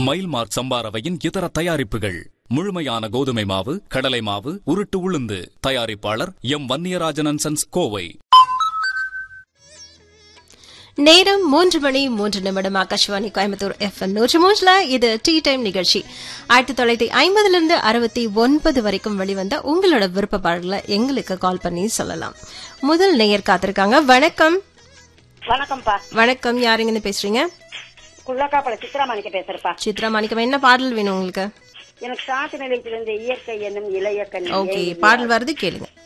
smile mark சம்பா ரவையின் இதர தயாரிப்புகள் முழுமையான கோதுமை மாவு கடலை மாவு உருட்டு உளுந்து தயாரிப்பாளர் எம் வன்னியராஜன் சன்ஸ் கோவை நேரம் மூன்று மணி மூன்று நிமிடம் ஆகாஷ்வாணி கோயம்புத்தூர் எஃப் நூற்று மூன்றுல இது டீ டைம் நிகழ்ச்சி ஆயிரத்தி தொள்ளாயிரத்தி ஐம்பதுல இருந்து அறுபத்தி ஒன்பது வரைக்கும் வெளிவந்த உங்களோட விருப்ப பாடல்களை எங்களுக்கு கால் பண்ணி சொல்லலாம் முதல் நேயர் காத்திருக்காங்க வணக்கம் வணக்கம்ப்பா வணக்கம் யாருங்கன்னு பேசுறீங்க குள்ளக்காப்பட சித்ராமாணிக்க பேசுறப்பா சித்ரா மாணிக்கம் என்ன பாடல் வேணும் உங்களுக்கு எனக்கு சாத்து நிலையத்திலிருந்து இயற்கை என்னும் இளைய கண்ணி ஓகே பாடல் வருது கேளுங்க